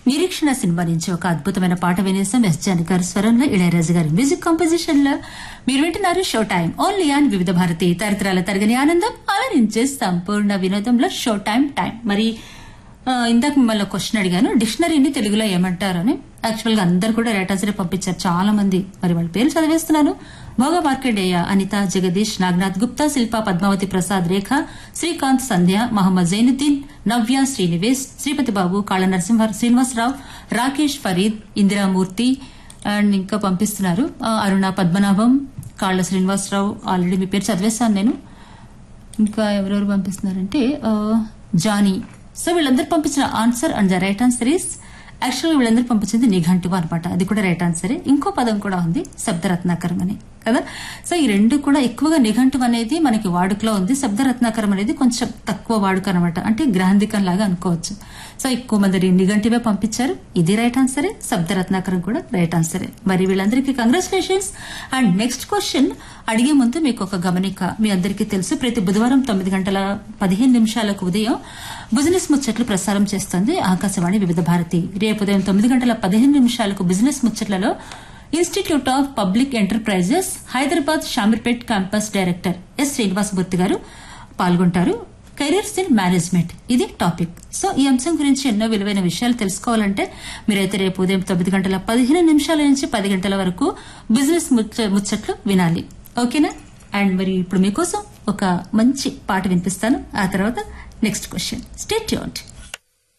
నిరీక్షణ సినిమా నుంచి ఒక అద్భుతమైన పాట వినేసాం ఎస్ జాని గారి స్వరంలో ఇళయరాజు గారి మ్యూజిక్ కంపోజిషన్ లో మీరు వింటున్నారు షో టైం ఓన్లీ ఆన్ వివిధ భారతి తరతరాల తరగని ఆనందం అలరించే సంపూర్ణ వినోదంలో షో టైం టైం మరి ఆ, ఇందాక మిమ్మల్ని క్వశ్చన్ అడిగాను డిక్షనరీని తెలుగులో ఏమంటారని యాక్చువల్ గా అందరు కూడా రేటాసరే పంపించారు చాలా మంది మరి వాళ్ళ పేరు చదివేస్తున్నాను భోగ మార్కండేయ అనిత జగదీష్ నాగనాథ్ గుప్తా శిల్ప పద్మావతి ప్రసాద్ రేఖ శ్రీకాంత్ సంధ్య మహమ్మద్ జైనుద్దీన్ నవ్య శ్రీనివేశ్ శ్రీపతి బాబు కాళ నరసింహ శ్రీనివాసరావు రాకేష్ ఫరీద్ ఇందిరామూర్తి అండ్ ఇంకా పంపిస్తున్నారు ఆ, అరుణ పద్మనాభం కాళ్ళ శ్రీనివాసరావు ఆల్రెడీ మీ పేరు చదివేశాను నేను ఇంకా ఎవరెవరు పంపిస్తున్నారంటే ఆ, జానీ సో వీళ్ళందరూ పంపించిన answer and the right answer is యాక్చువల్గా వీళ్ళందరూ పంపించింది నిఘంటువ అనమాట అది కూడా రైట్ ఆన్సరే ఇంకో పదం కూడా ఉంది శబ్దరత్నాకరం అని కదా సో ఈ రెండు కూడా ఎక్కువగా నిఘంటువ అనేది మనకి వాడుకలో ఉంది శబ్దరత్నాకరం అనేది కొంచెం తక్కువ వాడుక అనమాట అంటే గ్రాంధికం లాగా అనుకోవచ్చు సో ఎక్కువ మంది నిఘంటివే పంపించారు ఇది రైట్ ఆన్సరే శబ్దరత్నాకరం కూడా రైట్ ఆన్సరే మరి వీళ్ళందరికీ కంగ్రాచులేషన్స్ అండ్ నెక్స్ట్ క్వశ్చన్ అడిగే ముందు మీకు ఒక గమనిక మీ అందరికీ తెలుసు ప్రతి బుధవారం తొమ్మిది గంటల పదిహేను నిమిషాలకు ఉదయం బిజినెస్ ముచ్చట్లు ప్రసారం చేస్తుంది ఆకాశవాణి వివిధ భారతి రేపు ఉదయం తొమ్మిది గంటల పదిహేను నిమిషాలకు బిజినెస్ ముచ్చట్లలో institute of public enterprises Hyderabad Shamirpet campus director S Srinivasamurthy garu పాల్గొంటారు కెరీర్స్ ఇన్ మేనేజ్మెంట్ ఇది టాపిక్ సో ఈ అంశం గురించి ఎన్నో విలువైన విషయాలు తెలుసుకోవాలంటే మీరైతే రేపు ఉదయం తొమ్మిది గంటల పదిహేను నిమిషాల నుంచి పది గంటల వరకు బిజినెస్ ముచ్చ- ముచ్చట్లు వినాలి ఓకేనా అండ్ మరి ఇప్పుడు మీకోసం ఒక మంచి పాట వినిపిస్తాను ఆ తర్వాత నెక్స్ట్ క్వశ్చన్ స్టేట్ యూన్డ్